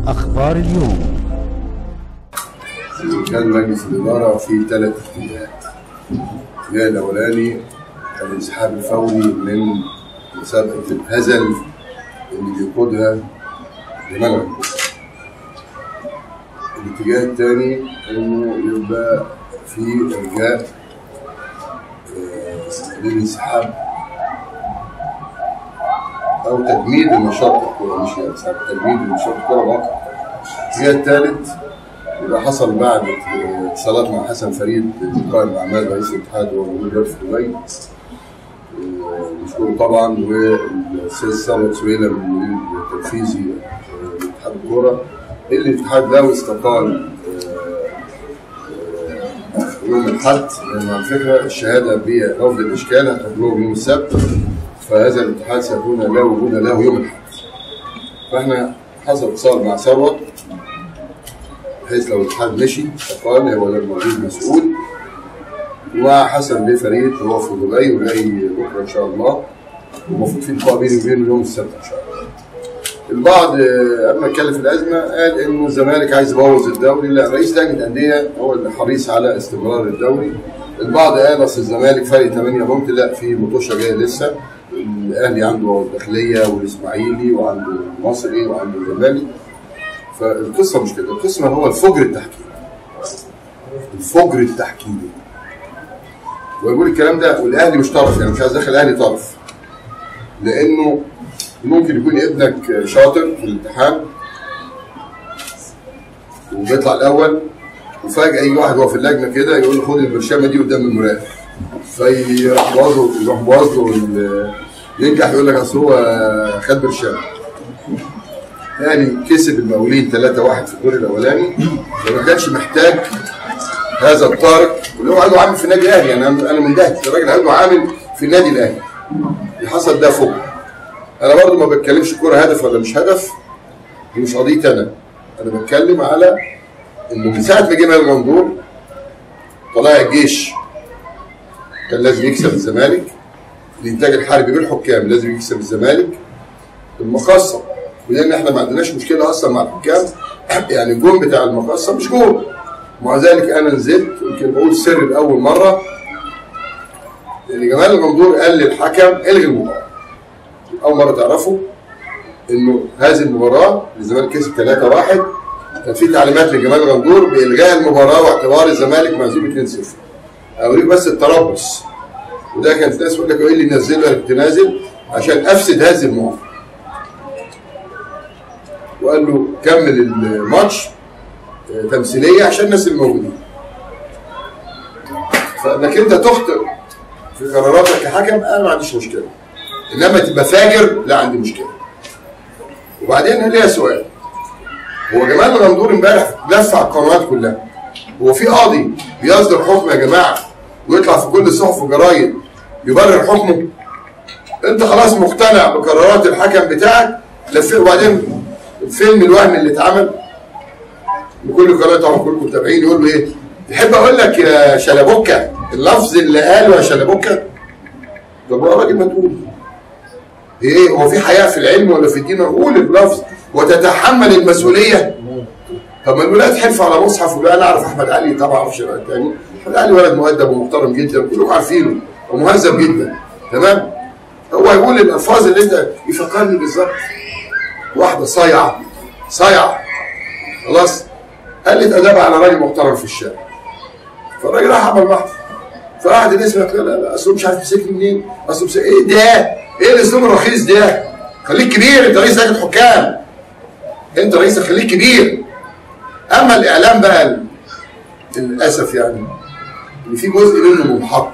أخبار اليوم كان مجلس الإدارة في ثلاث اتجاهات. الاتجاه الأولاني الانسحاب الفوري من مسابقة الهزل اللي بيقودها جمال غندور. الاتجاه الثاني إنه يبقى في إرجاء آه، للانسحاب أو تجميد النشاط الكروي مش الانسحاب تجميد النشاط الكروي واقع. الاتجاه الثالث يبقى حصل بعد اتصالات مع حسن فريد قائم الاعمال رئيس الاتحاد ومدير دولة في دبي آه، نشكره طبعا والاستاذ ثروت سويلم المدير التنفيذي آه، لاتحاد الكوره اللي الاتحاد ده استقال آه، آه، يوم الاحد لان على فكره الشهاده برفض الاشكال هتروح لهم يوم السبت فهذا الاتحاد سيكون لا وجود له يوم الاحد فاحنا حصل اتصال مع ثروت بحيث لو الاتحاد مشي فقال هو ده الموجود مسؤول وحسن بيه فريد هو في دبي وجاي بكره ان شاء الله والمفروض في لقاء بيني وبينه يوم السبت ان شاء الله. البعض آه، قبل ما اتكلم في الازمه قال انه الزمالك عايز يبوظ الدوري لا رئيس لجنه الانديه هو اللي حريص على استمرار الدوري البعض قال اصل الزمالك فرق 8 بونت لا في مطوشه جايه لسه الاهلي عنده الداخليه والاسماعيلي وعنده المصري وعنده الزمالك فالقصه مش كده القصه هو الفجر التحكيمي الفجر التحكيمي ويقول الكلام ده والاهلي مش طرف يعني مش عايز ادخل الاهلي طرف لانه ممكن يكون ابنك شاطر في الامتحان وبيطلع الاول وفجاه يجي واحد هو في اللجنه كده يقول له خد البرشامه دي قدام المراقب فيروح بوظ يروح بوظ له ال- ينجح يقول لك اصل هو خد برشامه يعني كسب المقاولين 3-1 في الدور الاولاني فما كانش محتاج هذا الطارق واللي هو عنده عامل في النادي الاهلي يعني انا أنا مندهش الراجل عنده عامل في النادي الاهلي اللي حصل ده فوق انا برضو ما بتكلمش كوره هدف ولا مش هدف دي مش قضيتي انا انا بتكلم على انه من ساعه ما جه مال غندور طلائع الجيش كان لازم يكسب الزمالك الانتاج الحربي بالحكام لازم يكسب الزمالك المقصه ولان احنا ما عندناش مشكله اصلا مع الحكام يعني الجون بتاع المقصه مش جون ومع ذلك انا نزلت يمكن بقول سر لاول مره لان جمال الغندور قال للحكم الغي المباراه اول مره تعرفوا انه هذه المباراه الزمالك كسب 3-1 كان في تعليمات لجمال الغندور بالغاء المباراه واعتبار الزمالك مهزوم 2-0 اوريك بس التربص وده كانت ناس يقول لك ايه اللي نزله انا كنت نازل عشان افسد هذه المباراه وقال له كمل الماتش آه، تمثيليه عشان الناس الموجودين فانك انت تخطئ في قراراتك كحكم انا ما عنديش مشكله انما تبقى فاجر لا عندي مشكله وبعدين انا ليا سؤال هو جمال الغندور امبارح لف على القنوات كلها هو في قاضي بيصدر حكم يا جماعه ويطلع في كل الصحف والجرايد يبرر حكمه انت خلاص مقتنع بقرارات الحكم بتاعك لف وبعدين الفيلم الوهمي اللي اتعمل وكل قناه طبعا كلكم متابعين يقول له ايه تحب اقول لك يا شلبوكه اللفظ اللي قاله يا شلبوكه طب هو راجل ما تقول هي ايه هو في حياء في العلم ولا في الدين قول اللفظ وتتحمل المسؤوليه طب ما الولاد حلف على مصحف ويقول انا اعرف احمد علي طبعا ما اعرفش بقى التاني احمد علي ولد مؤدب ومحترم جدا كلكم عارفينه ومهذب جدا تمام هو يقول الالفاظ اللي انت يفكرني بالظبط واحده صايعه صايعه خلاص قلت ادبها على راجل محترم في الشارع فالراجل راح عمل محضر فقعد الناس يقول لك لا لا لا اصله مش عارف يمسكني منين اصله مسك ايه ده؟ ايه الاسلوب الرخيص ده؟ خليك كبير انت رئيس لجنه حكام انت رئيس خليك كبير اما الاعلام بقى ال- للاسف يعني ان في جزء منه منحط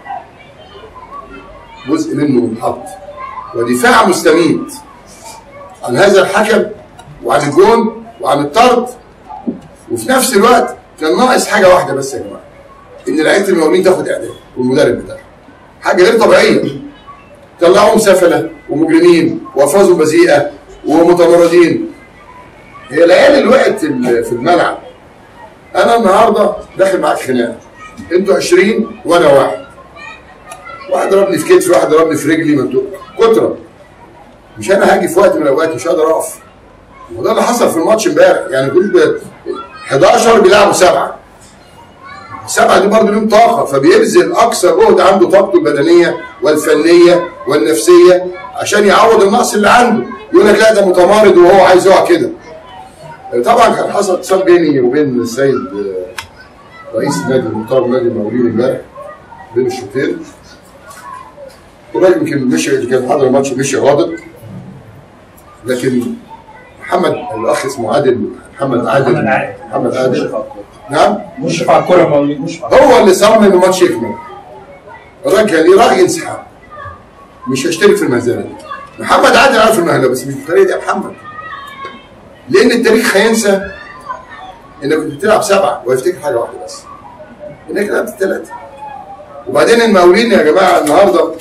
جزء منه منحط ودفاع مستميت عن هذا الحكم وعن الجون وعن الطرد وفي نفس الوقت كان ناقص حاجه واحده بس يا جماعه ان لعيبه المقاولين تاخد اعدام والمدرب بتاعها حاجه غير طبيعيه طلعوهم سفله ومجرمين والفاظهم بذيئه ومتمردين هي العيال اللي وقعت في في الملعب انا النهارده داخل معاك خناقه انتوا 20 وانا واحد واحد ضربني في كتفي واحد ضربني في رجلي ما انتوا كتره مش انا هاجي في وقت من الاوقات مش هقدر اقف وده اللي حصل في الماتش امبارح يعني كل 11 بيلعبوا سبعه السبعه دي برضه ليهم طاقه فبيبذل اقصى جهد عنده طاقته البدنيه والفنيه والنفسيه عشان يعوض النقص اللي عنده يقول لك لا ده متمارض وهو عايز يقع كده طبعا كان حصل اتصال بيني وبين السيد آه، رئيس النادي المختار نادي المقاولين امبارح بين الشوطين الراجل يمكن مشي اللي كان حاضر الماتش مشي غاضب لكن محمد الاخ اسمه عادل محمد عادل محمد عادل. محمد عادل مشرف على الكورة. نعم مشرف على الكوره مولود مشرف على هو اللي صمم الماتش يكمل الراجل كان ليه راي انسحاب مش هيشترك في المهزله دي محمد عادل عارف المهزله بس مش بالطريقه دي يا محمد لان التاريخ هينسى انك كنت بتلعب سبعه ويفتكر حاجه واحده بس انك لعبت ثلاثه وبعدين المقاولين يا جماعه النهارده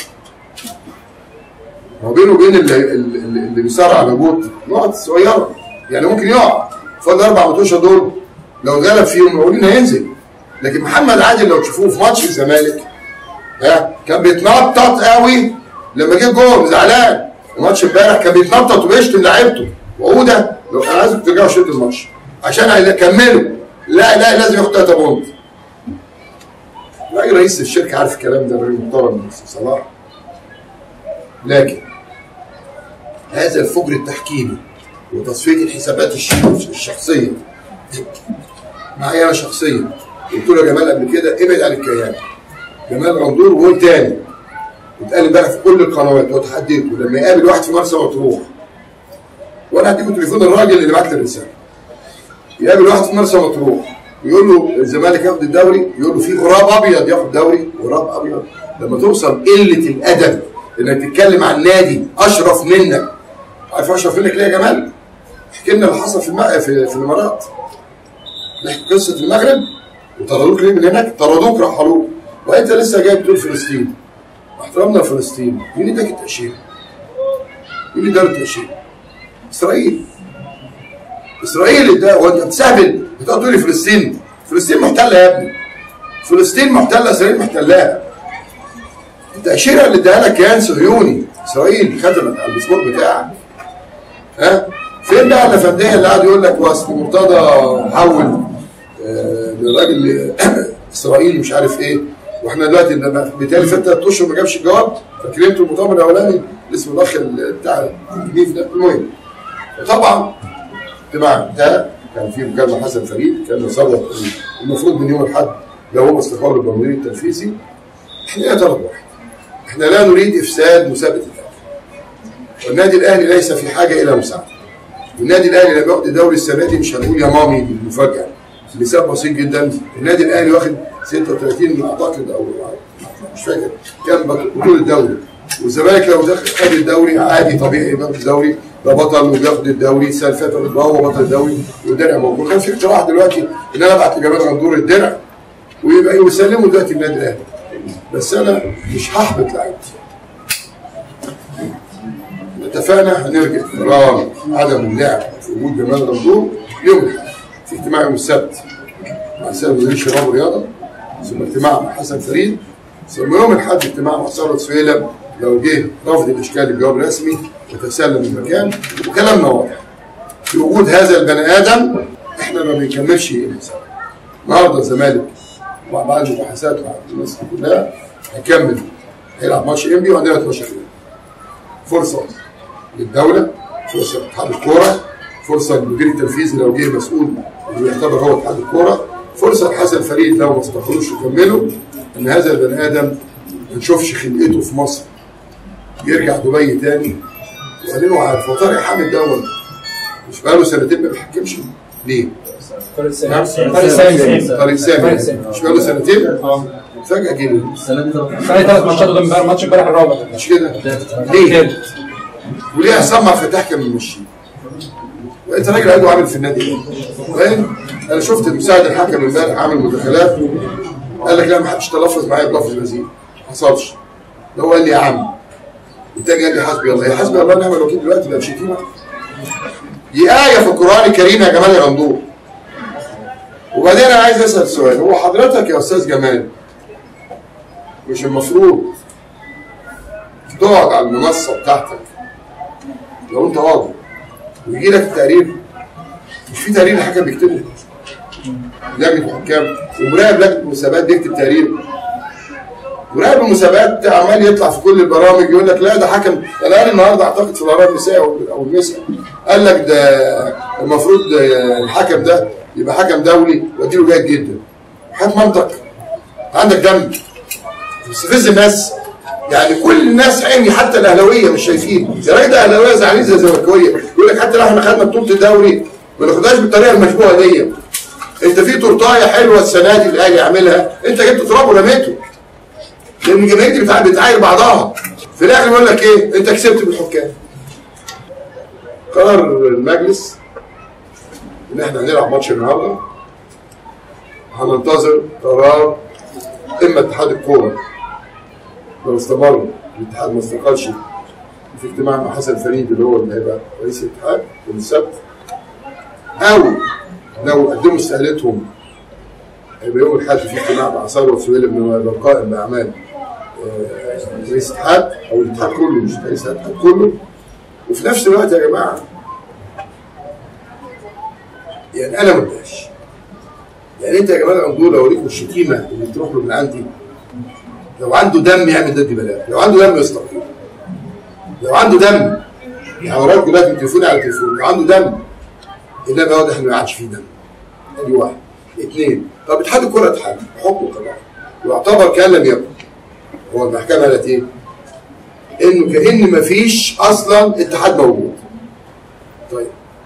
هو بينه وبين اللي, اللي, اللي بيصارع على الهبوط نقط صغيره يعني ممكن يقع فاضل اربع ماتشات دول لو اتغلب فيهم المقاولين هينزل لكن محمد عادل لو تشوفوه في ماتش الزمالك ها كان بيتنطط قوي لما جه جول زعلان الماتش امبارح كان بيتنطط وبيشتم لعيبته وعوده لو انا عايزك ترجعوا شوط الماتش عشان هيكملوا لا لا لازم ياخد 3 بونت راجل رئيس الشركه عارف الكلام ده راجل محترم صلاح لكن هذا الفجر التحكيمي وتصفيه الحسابات الش- الشخصيه معايا انا شخصيا قلت له يا جمال قبل كده ابعد عن الكيان جمال غندور وقول تاني واتقال امبارح في كل القنوات وتحديته لما يقابل واحد في مرسى مطروح وانا هديكم تليفون الراجل اللي بعت لي الرساله يقابل واحد في مرسى مطروح يقول له الزمالك ياخد الدوري يقول له في غراب ابيض ياخد دوري غراب ابيض لما توصل قله الادب انك تتكلم عن نادي اشرف منك عارف اشرف منك ليه يا جمال؟ احكي لنا اللي حصل في الم... في, في الامارات نحكي قصه المغرب وطردوك ليه من هناك؟ طردوك رحلوك وانت لسه جاي بتقول فلسطين احترامنا لفلسطين مين اداك التاشيره؟ مين اللي اداله التاشيره؟ اسرائيل اسرائيل ده وانت بتستهبل بتقعد تقول لي فلسطين فلسطين محتله يا ابني فلسطين محتله اسرائيل محتلاها التاشيره اللي اداها لك كيان صهيوني اسرائيل خدمت على الباسبور بتاعك ها فين بقى الافنديه اللي قاعد يقول لك واصل مرتضى حول آه، للراجل اسرائيل مش عارف ايه واحنا دلوقتي لما بالتالي فات ثلاث اشهر ما جابش الجواب فاكرين انتوا المؤتمر الاولاني اللي اسمه الاخ ال- بتاع الجديد ده المهم طبعا اجتماع ده كان فيه مكالمه حسن فريد كان مصوت المفروض من يوم الاحد لو هو استقال بالمدير التنفيذي احنا لنا طلب واحد احنا لا نريد افساد مسابقه الاهلي والنادي الاهلي ليس في حاجه الى مساعده والنادي الاهلي لما ياخد الدوري السنه دي مش هنقول يا مامي المفاجاه لسبب بسيط جدا النادي الاهلي واخد 36 اعتقد او مش فاكر كام بطوله الدوري والزمالك لو دخل خد الدوري عادي طبيعي ياخد الدوري ده بطل وبياخد الدوري السنه اللي فاتت يبقى هو بطل الدوري والدرع موجود كان في اقتراح دلوقتي ان انا ابعت لجمال غندور الدرع ويبقى يسلموا دلوقتي النادي الاهلي بس انا مش هحبط لعيبتي اتفقنا هنرجع قرار عدم اللعب في وجود جمال غندور يوم الاحد في اجتماع يوم السبت مع سيد وزير الشباب والرياضه ثم اجتماع مع حسن فريد ثم يوم الاحد اجتماع مع ثروت سويلم لو جه رفض الاشكال الجواب الرسمي وتسلم المكان وكلامنا واضح في وجود هذا البني ادم احنا ما بنكملش المسابقه النهارده الزمالك مع بعض المباحثات مع الناس دي كلها هيكمل هيلعب ماتش انبي وعندنا 12 يوم فرصه للدوله فرصه لاتحاد الكوره فرصه للمدير التنفيذي لو جه مسؤول اللي يعتبر هو اتحاد الكوره فرصه لحسن فريد لو ما استقروش يكملوا ان هذا البني ادم ما نشوفش خلقته في مصر يرجع دبي تاني وبعدين هو عارف هو طارق حامد دوت مش بقاله سنتين ما بيحكمش ليه؟ طارق نعم. سامي طارق سامي طارق سامي طارق سامي. مش بقاله سنتين اه فجاه جه السنه دي طبعا فرق ثلاث ماتشات قدام امبارح ماتش امبارح الرابع مش كده؟ ليه؟ تالت. وليه عصام مع فتح كان ممشي وانت راجل عضو عامل في النادي فاهم انا شفت المساعد الحكم امبارح عامل مداخلات قال لك لا ما حدش تلفظ معايا بلفظ مزيد ما حصلش ده هو قال لي يا عم التاني قال لي حسبي الله يا حسبي الله ونعم الوكيل دلوقتي بقى شتيمه دي آية في القرآن الكريم يا جمال يا غندور وبعدين أنا عايز أسأل سؤال هو حضرتك يا أستاذ جمال مش المفروض تقعد على المنصة بتاعتك لو أنت قاضي ويجي لك التقرير مش في تقرير الحكم بيكتبه لجنه الحكام ومراقب لجنه المسابقات بيكتب تقرير مراقب المسابقات عمال يطلع في كل البرامج يقول لك لا ده حكم انا قال النهارده اعتقد في القرار النسائي او أو المساء قال لك ده المفروض ده الحكم ده يبقى حكم دولي واديله جيد جدا هات منطق عندك دم تستفز الناس يعني كل الناس عيني حتى الاهلاويه مش شايفين يا راجل ده اهلاويه زعلانين زي الزملكاويه يقول لك حتى لو احنا خدنا بطوله الدوري ما ناخدهاش بالطريقه المشبوهه دي انت في تورتايه حلوه السنه دي الاهلي عاملها انت جبت تراب ورميته لان الجماهير دي بتع- بتعاير بعضها في الاخر يقول لك ايه انت كسبت بالحكام قرر المجلس ان احنا هنلعب ماتش النهارده هننتظر قرار اما اتحاد الكوره لو استمر الاتحاد ما استقالش في اجتماع مع حسن فريد اللي هو اللي هيبقى رئيس الاتحاد يوم السبت او لو قدموا استقالتهم هيبقى يوم الاحد في اجتماع مع ثروت سهيل بن القائم باعمال آه، رئيس الاتحاد او الاتحاد كله مش رئيس الاتحاد كله وفي نفس الوقت يا جماعه يعني انا ما اداش يعني انت يا جماعه الغندور لو ليكم الشتيمه اللي بتروح له من عندي لو عنده دم يعمل ضد بلاغ لو عنده دم يستقيل لو عنده دم يعني وراك دلوقتي من تليفوني على تليفون لو عنده دم انما واضح انه ما عادش فيه دم ادي واحد اثنين طب اتحاد الكره اتحاد حكمه طبعا يعتبر كان لم يكن هو المحكمه قالت ايه؟ انه كان ما فيش اصلا اتحاد موجود طيب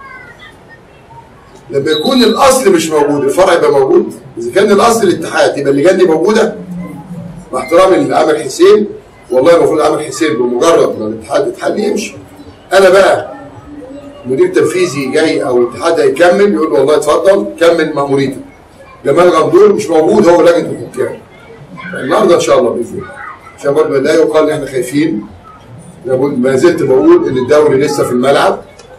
لما يكون الاصل مش موجود الفرع يبقى موجود اذا كان الاصل الاتحاد يبقى اللجان دي موجوده مع احترامي لعمل حسين والله المفروض عمل حسين بمجرد ما الاتحاد اتحل يمشي انا بقى مدير تنفيذي جاي او الاتحاد هيكمل يقول له والله اتفضل كمل مأموريتك جمال غندور مش موجود هو لجنه الحكام النهارده ان شاء الله باذن الله عشان برضه لا يقال ان احنا خايفين أنا بقول- ما زلت بقول ان الدوري لسه في الملعب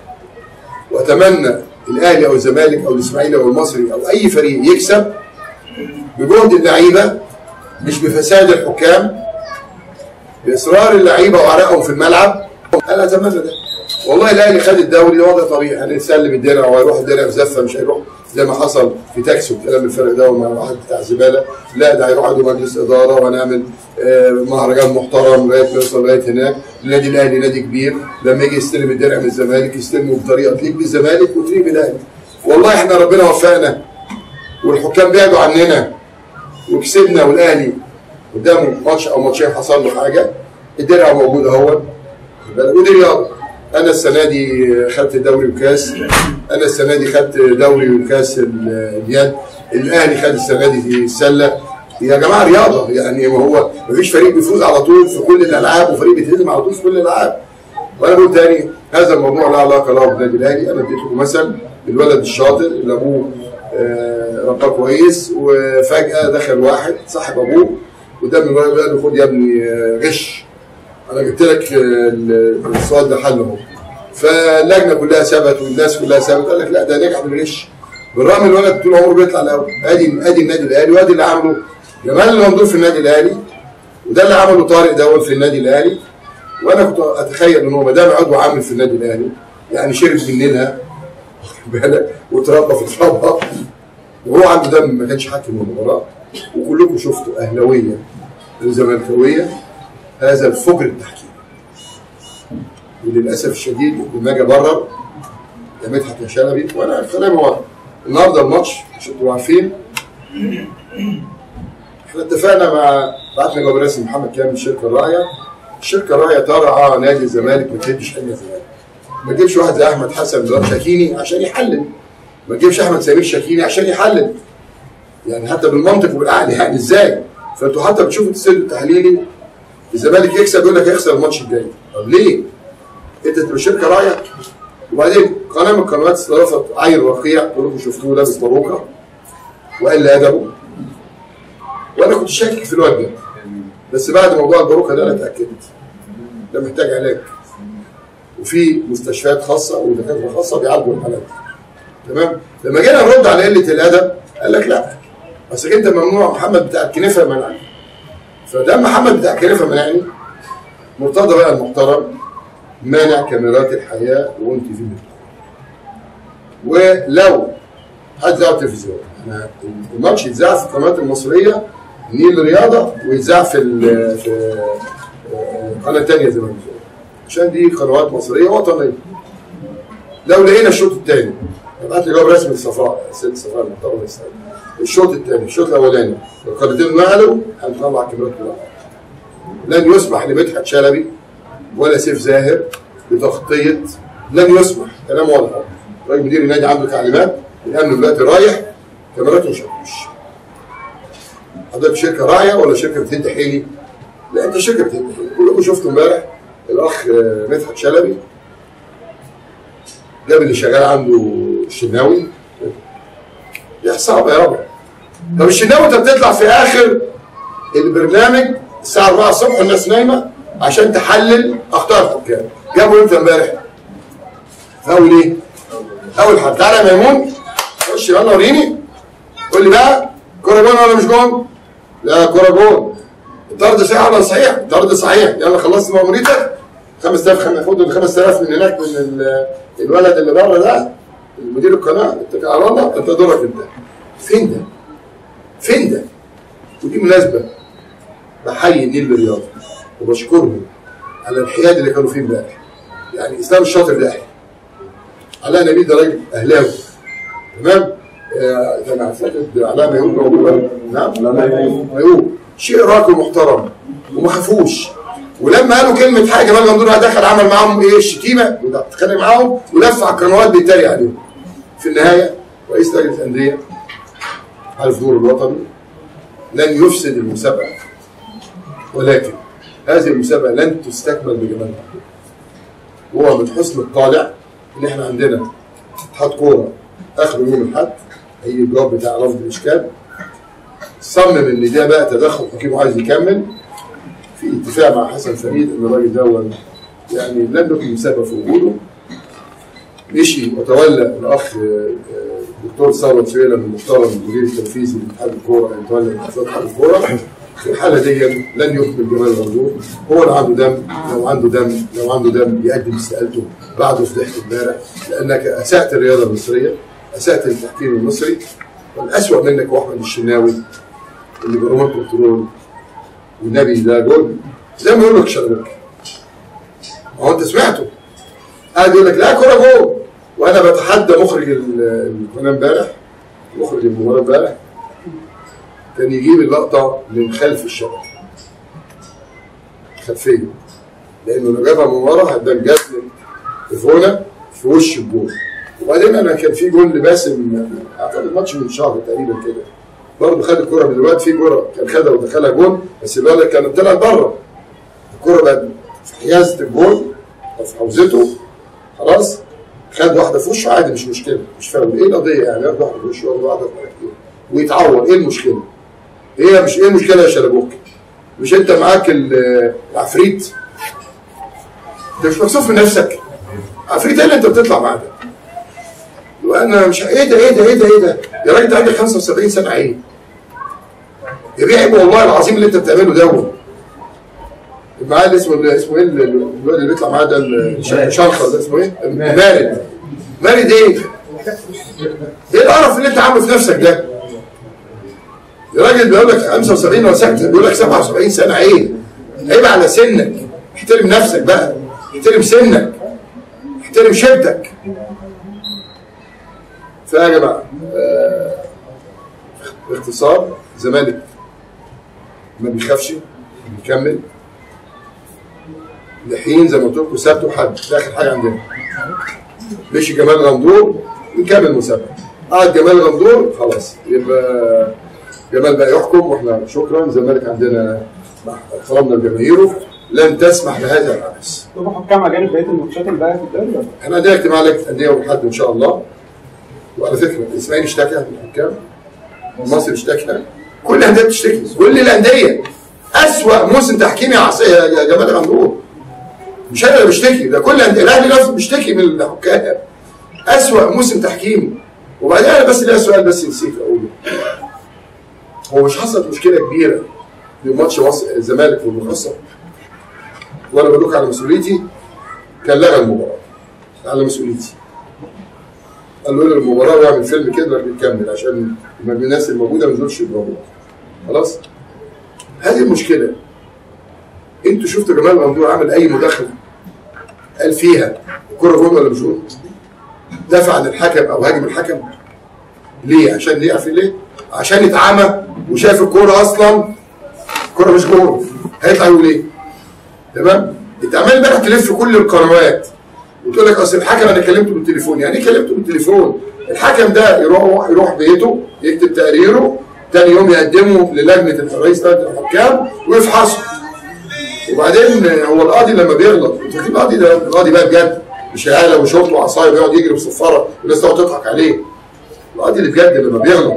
واتمنى الاهلي او الزمالك او الاسماعيلي او المصري او اي فريق يكسب بجهد اللعيبه مش بفساد الحكام باصرار اللعيبه وعرقهم في الملعب انا اتمنى ده والله الاهلي خد الدوري ده وضع طبيعي هنسلم الدرع وهيروح الدرع في زفه مش هيروح زي ما حصل في تاكسي والكلام الفرق ده مع واحد بتاع زباله لا ده هيروح عنده مجلس اداره وهنعمل آه، مهرجان محترم لغايه ما يوصل لغايه هناك النادي الاهلي نادي كبير لما يجي يستلم الدرع من الزمالك يستلمه بطريقه تليق بالزمالك وتليق بالاهلي والله احنا ربنا وفقنا والحكام بعدوا عننا وكسبنا والاهلي قدامه ماتش او ماتشين حصل له حاجه الدرع موجود اهو ودي رياضه انا السنه دي خدت دوري وكاس انا السنه دي خدت دوري وكاس ال- اليد الاهلي خد السنه دي في السله يا جماعه رياضه يعني ما هو ما فيش فريق بيفوز على طول في كل الالعاب وفريق بيتهزم على طول في كل الالعاب وانا بقول تاني هذا الموضوع لا علاقه له بالنادي الاهلي انا اديت لكم مثل الولد الشاطر اللي ابوه آه، رباه كويس وفجاه دخل واحد صاحب ابوه قدام الولد قال له خد يا ابني آه، غش انا جبت لك آه، ال- السؤال ده حل اهو فاللجنه كلها ثبت والناس كلها ثبت قال لك لا ده نجح بالغش بالرغم الولد طول عمره بيطلع الاول ادي ادي النادي الاهلي وادي اللي عمله جمال الممدوح في النادي الاهلي وده اللي عمله طارق دول في النادي الاهلي وانا كنت اتخيل ان هو ما دام عضو عامل في النادي الاهلي يعني شرب مننا واخد بالك وتربى في تربى وهو عنده دم ما كانش حاكم المباراه وكلكم شفتوا اهلاويه وزملكاويه هذا الفجر التحكيم وللاسف الشديد لما اجي ابرر يا مدحت يا شلبي وانا كلامي واضح النهارده الماتش عشان تبقوا عارفين احنا اتفقنا مع بعتنا جواب رسمي محمد كامل الشركه الراعيه الشركه الراعيه ترعى نادي الزمالك ما تديش حاجه الزمالك ما تجيبش واحد زي احمد حسن مراد شاكيني عشان يحلل ما تجيبش احمد سمير شاكيني عشان يحلل يعني حتى بالمنطق وبالعقل يعني ازاي فانتوا حتى بتشوفوا التسلل التحليلي الزمالك يكسب يقول لك هيخسر الماتش الجاي طب ليه؟ انت تبقى شركه راعيه وبعدين قناه من القنوات استضافت عين رقيع كلكم شفتوه لابس باروكه وقال ادبه وانا كنت شاكك في الواد ده بس بعد موضوع الباروكه ده انا اتاكدت ده محتاج علاج وفي مستشفيات خاصه ودكاتره خاصه بيعالجوا الحالات دي. تمام لما جينا نرد على قله الادب قال لك لا بس انت ممنوع محمد بتاع الكنيفه منعني فده محمد بتاع الكنيفه منعني مرتضى بقى المحترم مانع كاميرات الحياه وانت في البيت ولو هتذاع التلفزيون احنا الماتش يتذاع في القنوات المصريه نيل رياضه ويتذاع في ال- في آه، قناه ثانيه زي ما بنقول عشان دي قنوات مصريه وطنيه لو لقينا الشوط الثاني ابعت لي جواب رسمي للصفاء ست صفاء المحترمه السنة. الشوط الثاني الشوط الاولاني القناتين نقلوا هنطلع كاميرات كلها لن يسمح لمدحت شلبي ولا سيف زاهر بتغطيه لن يسمح كلام واضح راجل مدير النادي عنده تعليمات الامن دلوقتي رايح كاميراته مش هتخش حضرتك شركه راعيه ولا شركه بتهد حيلي؟ لا انت شركه بتهد حيلي كلكم شفتوا امبارح الاخ آه، مدحت شلبي جاب اللي شغال عنده الشناوي يا صعبه يابا طب الشناوي انت بتطلع في اخر البرنامج الساعه 4 الصبح الناس نايمه عشان تحلل اخطاء الحكام جابوا امتى امبارح؟ في اول ايه؟ اول حاجه تعالى يا ميمون خش يلا وريني قول لي بقى كوره جون ولا مش جون؟ لا كوره جون الطرد صحيح ولا صحيح؟ الطرد صحيح يلا خلصت مأموريتك 5000 خم- خد ال 5000 من هناك من ال- الولد اللي بره ده مدير القناه اتكل على الله انت دورك انت فين ده؟ فين ده؟ ودي مناسبه بحيي النيل بالرياضه وبشكرهم على الحياد اللي كانوا فيه امبارح يعني اسلام الشاطر ده علاء نبيل ده راجل اهلاوي تمام آه، كان اعتقد علاء ميهوب موجود نعم ميهوب شيء راقي ومحترم وما خافوش ولما قالوا كلمه حاجه جمال ممدوح دخل عمل معاهم ايه الشتيمه اتخانق معاهم ولف على القنوات بيتريق عليهم في النهايه رئيس لجنه الانديه على الدور الوطني لن يفسد المسابقه ولكن هذه المسابقه لن تستكمل بجمالها هو من حسن الطالع ان احنا عندنا اتحاد كوره اخر يوم الاحد هي الجواب بتاع رفض الاشكال صمم ان ده بقى تدخل حكيم وعايز يكمل في اتفاق مع حسن فريد ان الراجل ده يعني لم يكن مسبب في وجوده مشي وتولى الاخ آه، آه، الدكتور ثروت سويلم المحترم المدير التنفيذي لاتحاد الكوره ان يتولى اتحاد الكوره في الحاله دي لن يكمل جمال غندور هو اللي عنده دم لو عنده دم لو عنده دم يقدم استقالته بعد فضيحه امبارح لانك اسات الرياضه المصريه اسات التحكيم المصري والاسوأ منك هو احمد الشناوي اللي برمان كنترول والنبي ده جول زي ما يقول لك شغلك ما هو انت سمعته قاعد يقول لك لا كوره جول وانا بتحدى مخرج ال- القناه امبارح مخرج المباراه امبارح كان يجيب اللقطه من خلف الشبكه خلفيه لانه لو جابها من ورا هتبان جت تليفونه في وش الجول وبعدين انا كان في جول لباسم اعتقد ماتش من شهر تقريبا كده برضه خد الكوره من الوقت في كوره كان خدها ودخلها جول بس الولد كانت طلعت بره الكوره بقت في حيازه الجول او في حوزته خلاص خد واحده في وشه عادي مش مشكله مش فاهم ايه القضيه يعني ياخد واحده في وشه وياخد واحده في مناخيره ويتعور ايه المشكله؟ هي مش ايه المشكله يا شلبوك؟ مش انت معاك ال- العفريت؟ انت مش مكسوف من نفسك؟ عفريت ايه اللي انت بتطلع معاه ده؟ وانا مش ايه ده ايه ده ايه ده ايه ده؟ يا راجل انت عندك 75 سنه ايه؟ يا بيه عيب والله العظيم اللي انت بتعمله ده معاه اللي اسمه اللي اسمه ايه اللي- الواد اللي بيطلع معاه ده الشنخر ده اسمه ايه؟ مارد مارد ايه؟ ايه القرف اللي انت عامله في نفسك ده؟ يا راجل بيقول لك 75 ولا سنة بيقول لك 77 سنه عيب عيب على سنك احترم نفسك بقى احترم سنك احترم شبتك فيا جماعه آه، باختصار زمالك ما بيخافش بيكمل لحين زي ما قلت لكم سبت وحد ده اخر حاجه عندنا مشي جمال غندور نكمل مسابقه قعد جمال غندور خلاص يبقى جمال بقى يحكم واحنا شكرا الزمالك عندنا مع احترامنا لجماهيره لن تسمح بهذا الحدث طب حكام اجانب بقيه الماتشات امبارح في الدوري ولا؟ احنا عندنا اجتماع لجنه الانديه يوم الاحد ان شاء الله وعلى فكره الاسماعيلي اشتكى من الحكام مصر اشتكى كل الانديه بتشتكي كل الانديه اسوأ موسم تحكيمي يا عص- يا يا جمال غندور مش انا اللي بشتكي ده كل الانديه الاهلي نفسه بيشتكي من الحكام اسوأ موسم تحكيمي وبعدين انا بس ليا سؤال بس نسيت اقوله هو مش حصلت مشكله كبيره في ماتش مصر الزمالك والمقصه وانا بقول لكم على مسؤوليتي كان لغى المباراه على مسؤوليتي قال له الغي المباراه واعمل فيلم كده بيكمل عشان لما الناس الموجوده ما ينزلوش يضربوك خلاص هذه المشكله انتوا شفتوا جمال ممدوح عمل اي مداخله قال فيها الكره جول ولا مش جول دافع عن الحكم او هاجم الحكم ليه عشان ليه عارفين ليه عشان اتعمى وشاف الكوره اصلا الكوره مش جول هيطلع يقول ايه تمام انت عمال امبارح تلف في كل القنوات وتقول لك اصل الحكم انا كلمته بالتليفون يعني ايه كلمته بالتليفون الحكم ده يروح يروح بيته يكتب تقريره تاني يوم يقدمه للجنه رئيس لجنه الحكام ويفحصه وبعدين هو القاضي لما بيغلط انت فاكرين القاضي ده القاضي بقى بجد مش آلة وشرطه وعصايه ويقعد يجري بصفاره والناس تقعد تضحك عليه القاضي اللي بجد لما بيغلط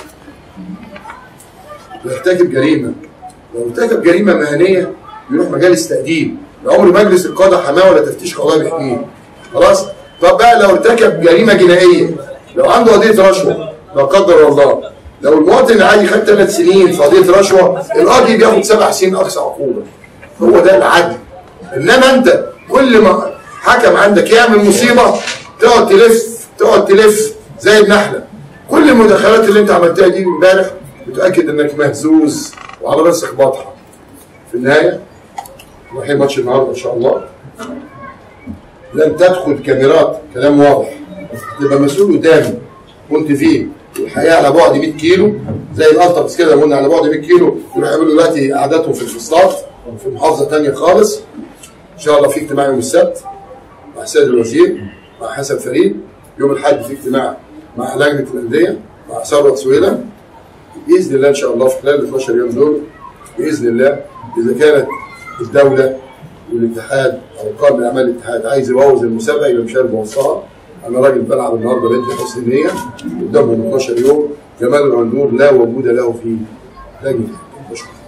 بيرتكب جريمه لو ارتكب جريمه مهنيه يروح مجالس تأديب عمر مجلس القضاء حماه ولا تفتيش قضائي بيحميه خلاص طب بقى لو ارتكب جريمه جنائيه لو عنده قضيه رشوه لا قدر الله لو المواطن العادي خد ثلاث سنين في قضيه رشوه القاضي بياخد سبع سنين اقصى عقوبه هو ده العدل انما انت كل ما حكم عندك يعمل مصيبه تقعد تلف تقعد تلف زي النحله كل المداخلات اللي انت عملتها دي امبارح بتاكد انك مهزوز وعلى راسك باطحه في النهايه رايحين ماتش النهارده ان شاء الله لن تدخل كاميرات كلام واضح تبقى مسؤول قدامي كنت فيه الحقيقه على بعد 100 كيلو زي الالترس كده قلنا على بعد 100 كيلو يروح يعملوا دلوقتي قعداتهم في الفصلات في محافظه ثانيه خالص ان شاء الله في اجتماع يوم السبت مع السيد الوزير مع حسن فريد يوم الاحد في اجتماع مع لجنه الانديه مع ثروت سويلم باذن الله ان شاء الله في خلال ال 12 يوم دول باذن الله اذا كانت الدوله والاتحاد او قائم اعمال الاتحاد عايز يبوظ المسابقه يبقى مش عارف يبوظها انا راجل بلعب النهارده بنت حسن نيه قدامهم 12 يوم جمال الغندور لا وجود له في لجنه التحكيم. بشكرك